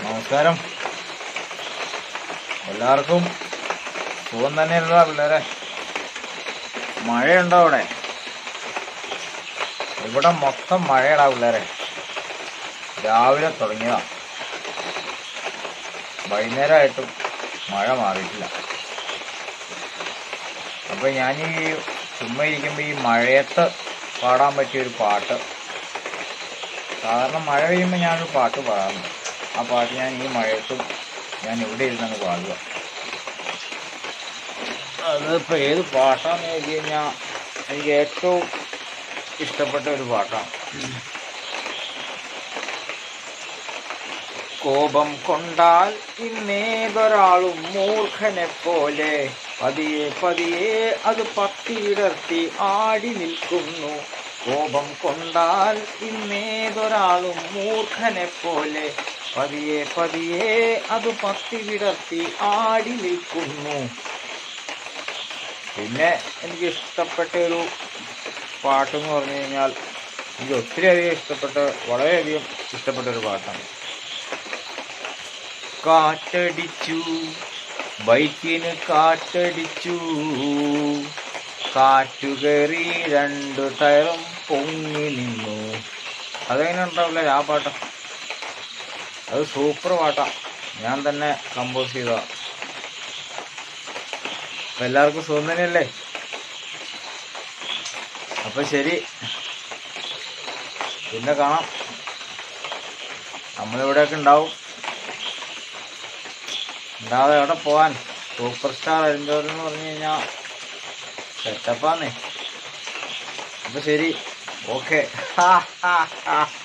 നമസ്കാരം എല്ലാവർക്കും സുഖം തന്നെയല്ലോ പിള്ളേരെ മഴയുണ്ടോ അവിടെ ഇവിടെ മൊത്തം മഴയടാ പിള്ളേരെ രാവിലെ തുടങ്ങിയതാ വൈകുന്നേരമായിട്ടും മഴ മാറിയിട്ടില്ല അപ്പൊ ഞാൻ ഈ ചുമ്മാ ഇരിക്കുമ്പോ ഈ മഴയത്ത് പാടാൻ പറ്റിയ ഒരു പാട്ട് സാധാരണ മഴ പെയ്യുമ്പോൾ ഞാനൊരു പാട്ട് പാടാറുണ്ട് ആ പാട്ട് ഞാൻ ഈ മഴയത്തും ഞാൻ ഇവിടെ ഇരുന്നങ്ങ് പാടുക അതിപ്പോൾ ഏത് പാട്ടാന്ന് ചോദിച്ചു കഴിഞ്ഞാൽ എനിക്ക് ഏറ്റവും ഇഷ്ടപ്പെട്ട ഒരു പാട്ടാണ് കോപം കൊണ്ടാൽ ഇന്നേതൊരാളും മൂർഖനെ പോലെ പതിയെ പതിയെ അത് പത്തി വിടർത്തി ആടി നിൽക്കുന്നു കോപം കൊണ്ടാൽ ഇന്നേതൊരാളും മൂർഖനെ പോലെ പതിയെ പതിയെ അത് പത്തി വിടർത്തി ആടി നിൽക്കുന്നു പിന്നെ എനിക്ക് ഇഷ്ടപ്പെട്ട ഒരു പാട്ടെന്ന് പറഞ്ഞു കഴിഞ്ഞാൽ എനിക്ക് ഒത്തിരി അധികം ഇഷ്ടപ്പെട്ട വളരെയധികം ഇഷ്ടപ്പെട്ട ഒരു പാട്ടാണ് കാറ്റടിച്ചു ബൈക്കിന് കാറ്റടിച്ചു കാറ്റുകയറി രണ്ടു ടയറും പൊങ്ങി നിന്നു അതെങ്ങനെ ഉണ്ടാവില്ല ആ പാട്ട അത് സൂപ്പർ പാട്ടാ ഞാൻ തന്നെ കമ്പോസ് ചെയ്ത അപ്പൊ എല്ലാവർക്കും സുഖം തന്നെയല്ലേ അപ്പൊ ശരി പിന്നെ കാണാം നമ്മളിവിടെയൊക്കെ ഉണ്ടാവും ഉണ്ടാതെ എവിടെ പോവാൻ സൂപ്പർ സ്റ്റാർ അരിഞ്ചോറൻ എന്ന് പറഞ്ഞു കഴിഞ്ഞാൽ സെറ്റപ്പാന്നേ അപ്പൊ ശരി ഓക്കെ